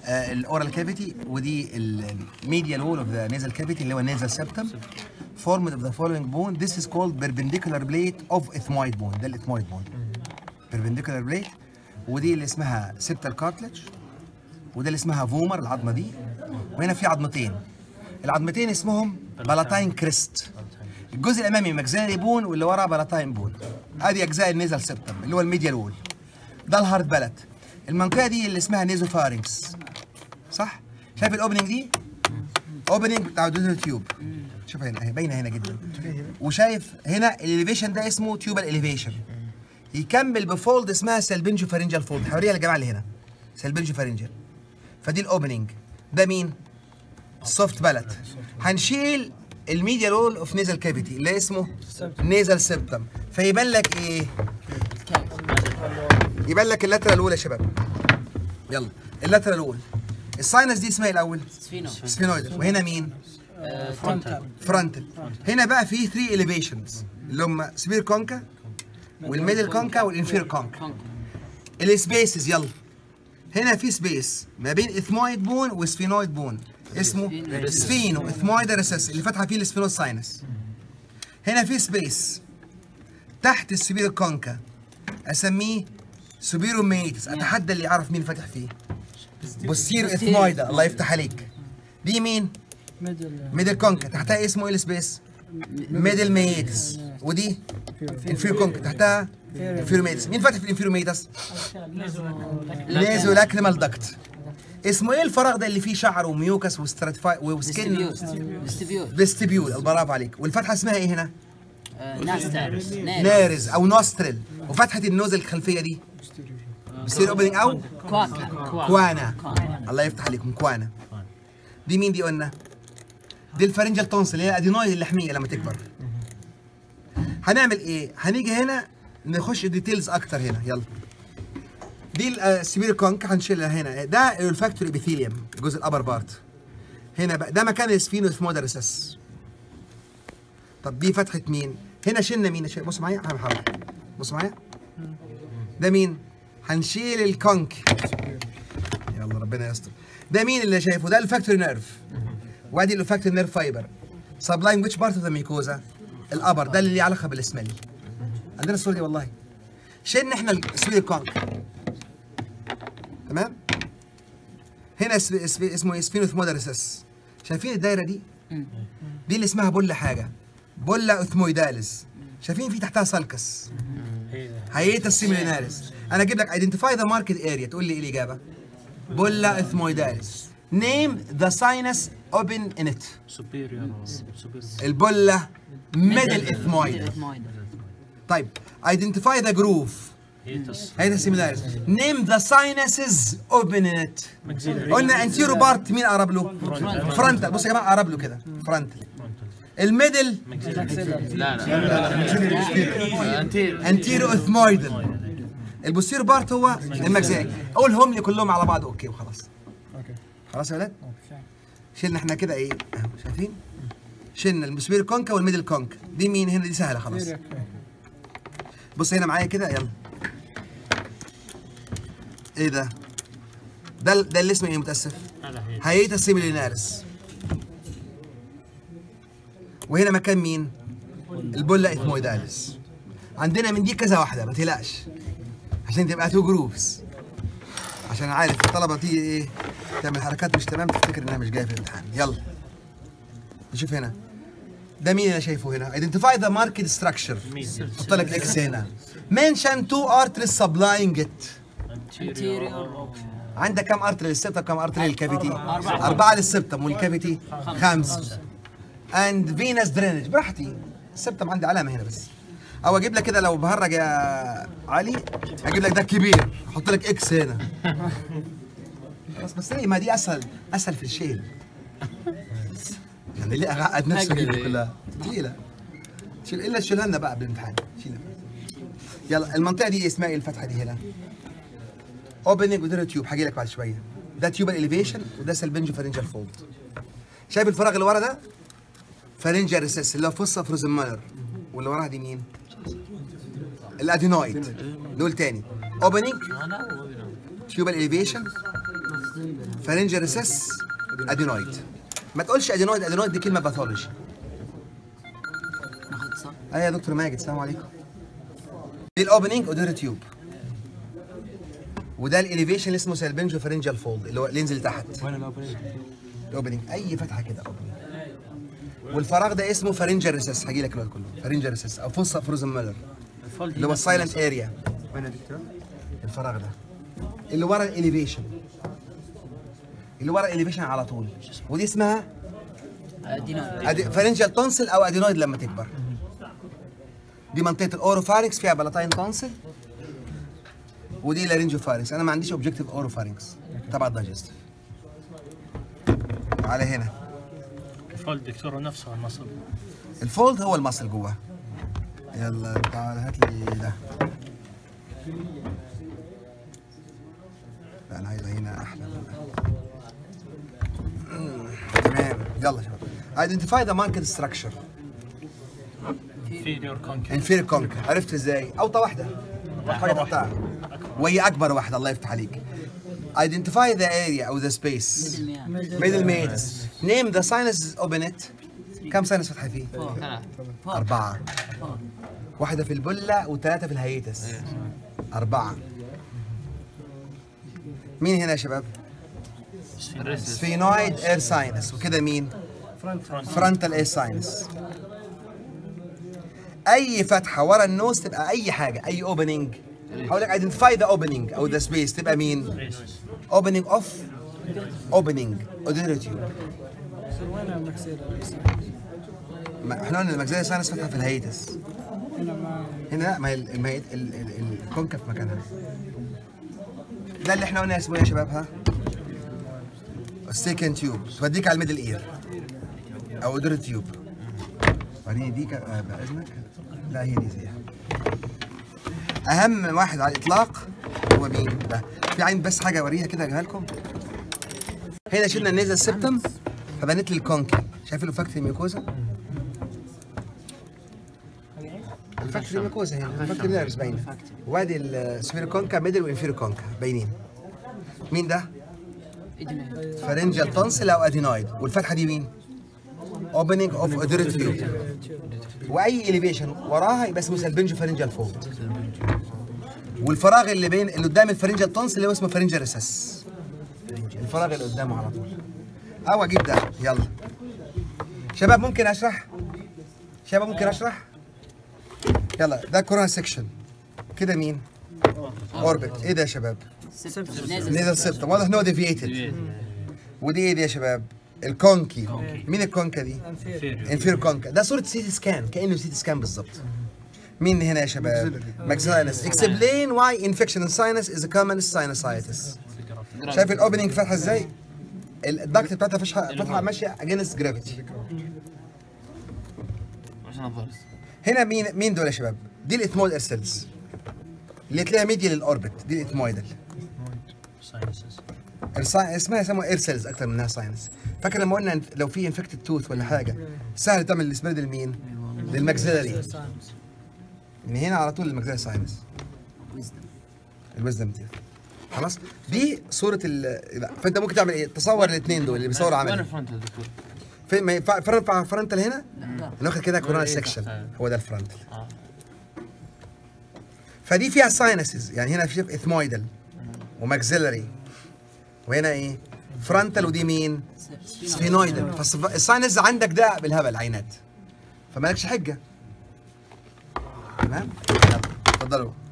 الاورال كافيتي ودي الميديال وول اوف ذا نيزل كافيتي اللي هو النيزل سبتم formed of the following bone this is called perpendicular plate of ethmoid bone ده الاثمويد بون perpendicular plate ودي اللي اسمها septal cartilage وده اللي اسمها فومر العظمه دي وهنا في عظمتين العظمتين اسمهم بلاتاين كريست الجزء الامامي ماكسيلاري بون واللي ورا بلاتاين بون ادي اجزاء النيزل سبتم اللي هو الميديال وول ده الهارد بلت المنطقه دي اللي اسمها نيزوفارينكس صح شايف الاوبننج دي اوبننج بتاع الدودو تيوب شوف هنا اهي باينه هنا جدا وشايف هنا الاليفيشن ده اسمه تيوبال اليفيشن يكمل بفولد اسمها سلبنجو فارنجال فولد هوريها للجماعه اللي هنا سلبنجو فارنجال فدي الاوبننج ده مين السوفت بلت هنشيل الميديال وول اوف نيزل كافيتي اللي اسمه نيزل سيبتم فيبان لك ايه يبان لك اللاترال وول يا شباب يلا اللاترال وول الساينس دي اسمها ايه الاول سفينو سفينويدال وهنا مين فرونتال فرونتال هنا بقى في 3 اليفيشنز اللي هم سبير كونكا والميدل كونكا والانفير كونكا السبيسز يلا هنا في سبيس ما بين اثمويد بون وسفينويد بون اسمه سفينو اثمويد ريسس اللي فاتحه فيه السفينو ساينس هنا في سبيس تحت السبير كونكا اسميه سوبيرو ميتس اتحدى اللي يعرف مين فاتح فيه بوستيرو اثمويدا الله يفتح عليك دي مين ميدل ميدل كونكا تحتها اسمه ايه السبيس ميدل ميتس ودي انفيرو كونكا تحتها انفيرو ميتس مين فاتح في الانفيرو ميتس نيزو لاكريمال داكت اسمه ايه الفراغ ده اللي فيه شعر وميوكس وستراتيفاي وسكين ديستريبيوت فيستبيول برافو عليك والفتحه اسمها ايه هنا ناس تعرف نارز او نوستريل وفتحه النوز الخلفيه دي بتصير اوبننج او كواكا كوانا الله يفتح عليكم كوانا دي مين دي قلنا دي الفرنجال تونسل اللي هي الادينويد اللحميه لما تكبر هنعمل ايه هنيجي هنا نخش ديتيلز اكتر هنا يلا دي السبير كونك هنشيلها هنا ده الفاكتوري ابيثيليوم الجزء الابر بارت هنا بقى ده مكان السفينوس مودرسس طب دي فتحه مين هنا شلنا مين شيل- بص معايا هعمل حركه بص معايا ده مين هنشيل الكونك يلا ربنا يستر ده مين اللي شايفه ده الفاكتوري نيرف وادي الفاكتوري نيرف فايبر سبلايم ويتش بارت اوف ذا ميكوزا الابر ده اللي ليه علاقه بالسمل عندنا الصوره دي والله شلنا احنا السوير كونك تمام هنا اسم اسم اسمه سفينوث مودرسس شايفين الدايره دي دي اللي اسمها بولا حاجه بولا اوثمويداليس شايفين في تحتها سالكس هيئه السيميليناريس انا اجيب لك ايدنتيفاي ذا ماركت اريا تقول لي ايه الاجابه بولا اوثمويداليس نيم ذا ساينس اوبن ان ات superior or superior البولا ميدل اثمويد طيب ايدنتيفاي ذا جروف hiatus هيئه السيميلاريس نيم ذا ساينسز اوبن ان ات maxillary قلنا انتيرو بارت مين قرب له؟ فرونتال بصوا يا جماعه قرب له كده فرونتال الميدل لا لا انتير انتيرو اثمويدال البوستيرو بارت هو المجزئي قولهم لي كلهم على بعض اوكي وخلاص اوكي خلاص يا ولاد شلنا احنا كده ايه اهو شايفين شلنا البوستير كونكا والميدل كونكا دي مين هنا دي سهله خلاص بص هنا معايا كده يلا ايه ده ده ده اللي اسمه ايه متاسف هذا هي هيئه السيميليناريس وهنا مكان مين البولا اثمويداليس عندنا من دي كذا واحده ما تقلقش عشان تبقى تو جروبس عشان عارف الطلبه تيجي ايه تعمل حركات مش تمام تفتكر انها مش جايه في الامتحان يلا نشوف هنا ده مين انا شايفه هنا identify the market structure حط لك اكس هنا mention two arteries supplying it anterior عندك كم ارتري للسبتم كم ارتري للكافيتي؟ أربعة أربعة للسبتم والكافيتي خمسة اند فينس درينج براحتي السبتم عندي علامة هنا بس أو أجيب لك كده لو بهرج يا علي أجيب لك ده كبير أحط لك إكس هنا خلاص بس ليه ما دي أسهل أسهل في الشيل يعني ليه أعقد نفسي أجيب دي كلها تقيلة شيل إلا تشيلها لنا بقى بالامتحان شيلها يلا المنطقة دي اسمها إيه الفتحة دي هنا؟ اوبننج وده تيوب هاجي لك بعد شويه ده تيوب الاليفيشن وده سلبنجو فارنجال فولد شايف الفراغ اللي ورا ده فارنجال ريسس اللي هو فصه فروزنماير واللي وراها دي مين الادينويد دول تاني اوبننج تيوب الاليفيشن فارنجال ريسس ادينويد ما تقولش ادينويد ادينويد دي كلمه باثولوجي ناخذ اتصال ايوه يا دكتور ماجد السلام عليكم دي الاوبننج اوديري تيوب وده الاليفيشن اللي اسمه سالبنجو فارنجال فولد اللي هو اللي ينزل تحت وين الاوبننج؟ الاوبننج اي فتحه كده اوبننج والفراغ ده اسمه فارنجال ريسس هجي لك الوقت كله فارنجال ريسس او فوسا فروزن ميلر الفولد اللي هو السايلنت اريا وين يا دكتور؟ الفراغ ده اللي ورا الاليفيشن اللي ورا الاليفيشن على طول ودي اسمها دينار فارنجال تونسل او ادينويد لما تكبر دي منطقه الاوروفارينكس فيها بلاتاين تونسل ودي لارينجوفارينكس انا ما عنديش اوبجكتيف اوروفارينكس تبع الدايجستيف على هنا الفولد دكتور نفسه المصل الفولد هو المصل جواه يلا تعال هات لي ده لا انا عايز هنا احلى من ده. مم، تمام يلا يا شباب identify the market structure فيليور كونكي inferior concha عرفت ازاي اوطى واحده حاجه تحتها وهي اكبر واحده الله يفتح عليك identify the area او the space middle mates name the sinuses open it كم ساينس فتحه فيه ثلاث أربعة واحدة في البلة وثلاثة في الهيئتس أربعة مين هنا يا شباب؟ سفينويد اير ساينس وكده مين؟ فرونتال اير ساينس أي فتحة ورا النوز تبقى أي حاجة أي اوبننج هقول لك ايدنتيفاي ذا اوبننج أو ذا سبيس تبقى مين؟ اوبننج اوف اوبننج اوديتيوب وين المكسير ما احنا قلنا المجزرة ساينس فتحة في الهيئتس هنا ما هنا لا ما هي ال- ما هي ال- ال- ال- الكونكا في مكانها ده اللي احنا قلنا اسمه ايه يا شباب ها؟ السيكند تيوب توديك على الميدل اير او دور تيوب بعدين دي ك- آه، باذنك لا هي دي زيها اهم واحد على الاطلاق هو مين ده في عين بس حاجه اوريها كده اجيبها لكم هنا شلنا النيزل سيبتم فبنت لي الكونكي شايف الفاكتوري ميوكوزا الفاكتوري ميوكوزا هنا الفاكتوري نيرفز باينه وادي السفيرو كونكا ميدل وانفيرو كونكا باينين مين ده؟ فارنجال تونسل او ادينويد والفتحه دي مين؟ اوبننج اوف اوديريتيوب واي اليفيشن وراها يبقى اسمه سالبنجو فارنجال فولد والفراغ اللي بين اللي قدام الفارنجال تونسل اللي هو اسمه فارنجال ريسس الفراغ اللي قدامه على طول او اجيب ده يلا شباب ممكن اشرح شباب ممكن اشرح يلا ده كورونا سيكشن كده مين اوربت ايه ده يا شباب نيزل سيبتم واضح ان هو ديفييتد ودي ايه دي يا شباب الكونكي مين الكونكا دي انفير كونكا ده صوره سيتي سكان كانه سيتي سكان بالظبط مين هنا يا شباب ماكسيلانس explain why infection in sinus is a common sinusitis شايف الاوبننج فاتحه ازاي الضغط بتاعتها فاتحه فاتحه ماشيه اجينست جرافيتي عشان الضرس هنا مين مين دول يا شباب دي الاثمويد اير سيلز اللي تلاقيها ميديا للاوربت دي الاثمويدال ساينسز السا- اسمها يسموها اير سيلز اكتر منها ساينس فاكر لما قلنا إن لو في انفكتد توث ولا حاجه سهل تعمل السبريد لمين؟ للماكسيلاري من هنا على طول الماكسيلاري ساينس الويزدم تيث خلاص دي صوره ال لا، فانت ممكن تعمل ايه؟ تصور الاثنين دول اللي بيصوروا وين عملي الفرونت يا دكتور؟ في ما ينفع فرنت فرنتال هنا لا ناخد كده كورونا إيه، سيكشن آه. هو ده الفرنتال آه. فدي فيها ساينسز يعني هنا في اثمويدال وماكسيلاري وهنا ايه فرونتال ودي مين سفينويدال فالساينس عندك ده بالهبل عينات فمالكش حجه تمام يلا اتفضلوا